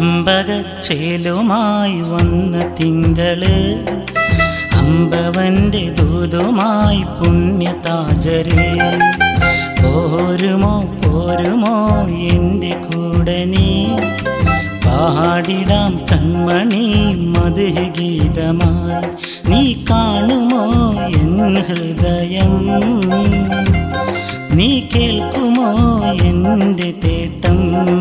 ചെമ്പകച്ചേലുമായി വന്ന തിങ്കള് അമ്പവന്റെ ദൂതുമായി പുണ്യതാജര് പോരുമോ പോരുമോ എൻ്റെ കൂടെ നീ പാടിടാം കൺമണി മധു ഗീതമായി നീ കാണുമോ എൻ ഹൃദയം നീ കേൾക്കുമോ എൻ്റെ തേട്ടം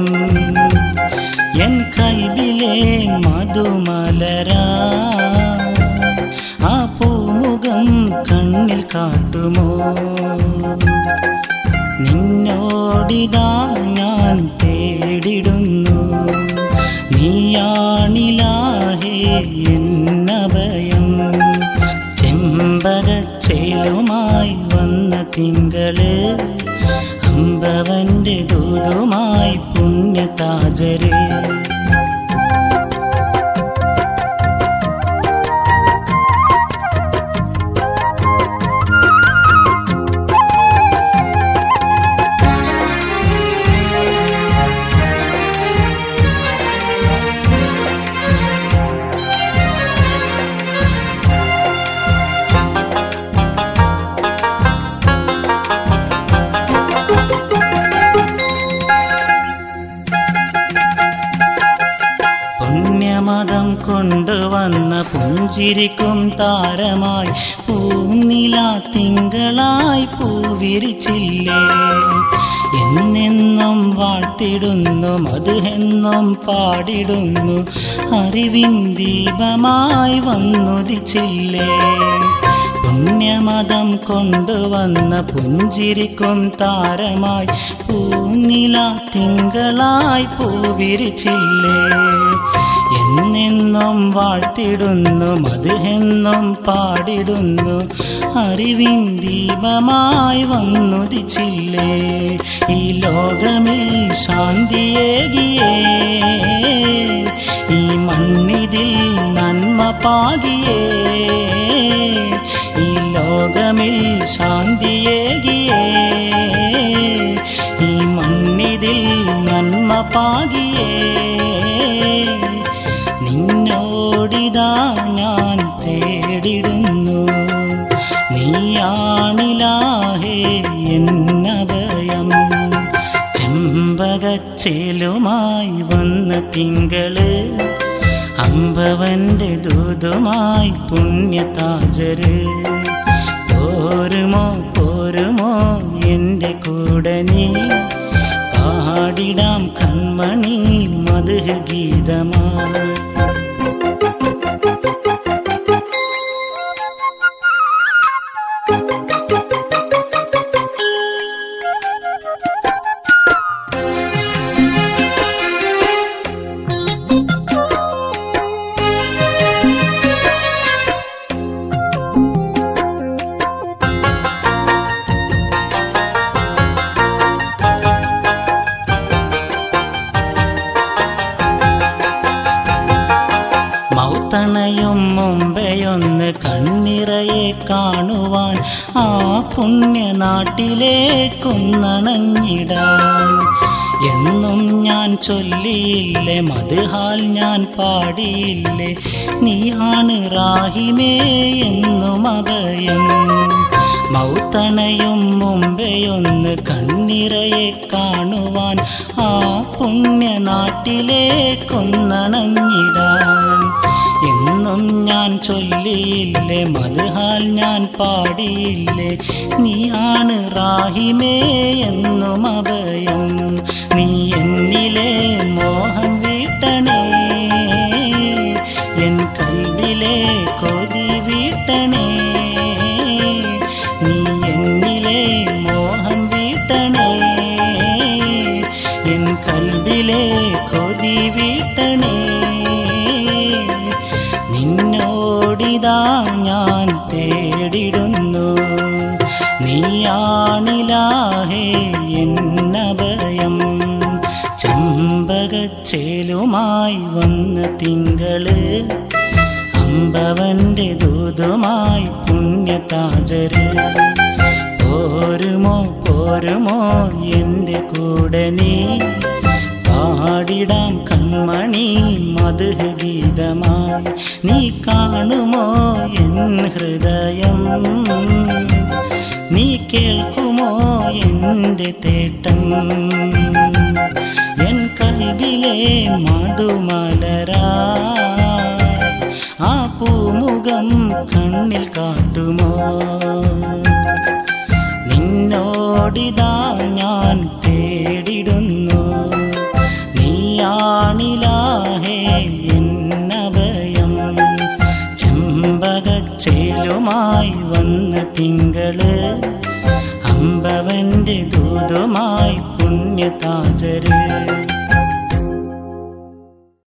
എൻ കൽവിലെ മധുമലരാ ആ പൂമുഖം കണ്ണിൽ കാട്ടുമോ നിന്നോടിതാ ഞാൻ തേടിടുന്നു നീയാണിലാഹേ എന്നഭയം ചെമ്പകച്ചേലുമായി വന്ന തിങ്കള് അമ്പവന്റെ ദൂതുമായി പുണ്യതാജര് പുണ്യമതം കൊണ്ടുവന്ന പുഞ്ചിരിക്കും താരമായി പൂനില തിങ്കളായി പൂവിരിച്ചില്ലേ എന്നെന്നും വാഴ്ത്തിടുന്നു മധുഹെന്നും പാടിടുന്നു അറിവിൻ ദീപമായി വന്നുദിച്ചില്ലേ പുണ്യമതം കൊണ്ടുവന്ന പുഞ്ചിരിക്കും താരമായി പൂനില തിങ്കളായി പൂവിരിച്ചില്ലേ എന്നെന്നും വാഴ്ത്തിടുന്നു മധുഹെന്നും പാടിടുന്നു അറിവിൻ ദീപമായി വന്നുദിച്ചില്ലേ ഈ ലോകമിൽ ശാന്തിയേകിയേ ഈ മണ്ണിതിൽ നന്മ പാകിയേ ഈ ലോകമിൽ ശാന്തിയേകിയേ ഈ മണ്ണിതിൽ നന്മ പാകിയേ നിന്നോടിതാ ഞാൻ തേടിടുന്നു നീയാണിലാഹേ എന്നഭയം ചെമ്പകച്ചേലുമായി വന്ന തിങ്കള് അമ്പവന്റെ ദൂതുമായി പുണ്യതാജര് പോരുമോ പോരുമോ എൻ്റെ കൂടെ നീ പാടിടാം കൺമണി മധു ഗീതമായി മൗത്തണയും മുമ്പെയൊന്ന് കണ്ണിറയെ കാണുവാൻ ആ പുണ്യനാട്ടിലേക്കൊന്നണഞ്ഞിടാൻ എന്നും ഞാൻ ചൊല്ലിയില്ലേ മധുഹാൽ ഞാൻ പാടിയില്ലേ നീയാണ് റാഹിമേ എന്നും അഭയം മൗത്തണയും മുമ്പെയൊന്ന് കണ്ണിറയെ കാണുവാൻ ആ പുണ്യനാട്ടിലേക്കൊന്നണഞ്ഞിടാൻ എന്നും ഞാൻ ചൊല്ലിയില്ലേ മധുഹാൽ ഞാൻ പാടിയില്ലേ നീയാണ് റാഹിമേ എന്നും അഭയം നീ എന്നിലെ മോഹം വീട്ടണേ എൻ കൽവിലെ കൊതി വീട്ടണേ നീ എന്നിലെ മോഹം വീട്ടണേ എൻ കൽവിലെ കൊതി വീട്ടണേ നിന്നോടിതാ ഞാൻ തേടിടുന്നു നീയാണിലാഹേ എന്നഭയം ചെമ്പകച്ചേലുമായി വന്ന തിങ്കള് അമ്പവന്റെ ദൂതുമായി പുണ്യതാജര് പോരുമോ പോരുമോ എൻ്റെ കൂടെ നീ പാടിടാം കണ്ണ കൺമണി മധുഹ ഗീതമായി നീ കാണുമോ എൻ ഹൃദയം നീ കേൾക്കുമോ എൻ്റെ തേട്ടം എൻ കൽവിലെ മധുമലരാ ആ പൂമുഖം കണ്ണിൽ കാട്ടുമോ നിന്നോടിതാ ഞാൻ തേടിടുന്നു നീയാണിലാഹേ എന്നഭയം ചെമ്പകച്ചേലുമായി വന്ന തിങ്കള് അമ്പവന്റെ ദൂതുമായി പുണ്യതാചര്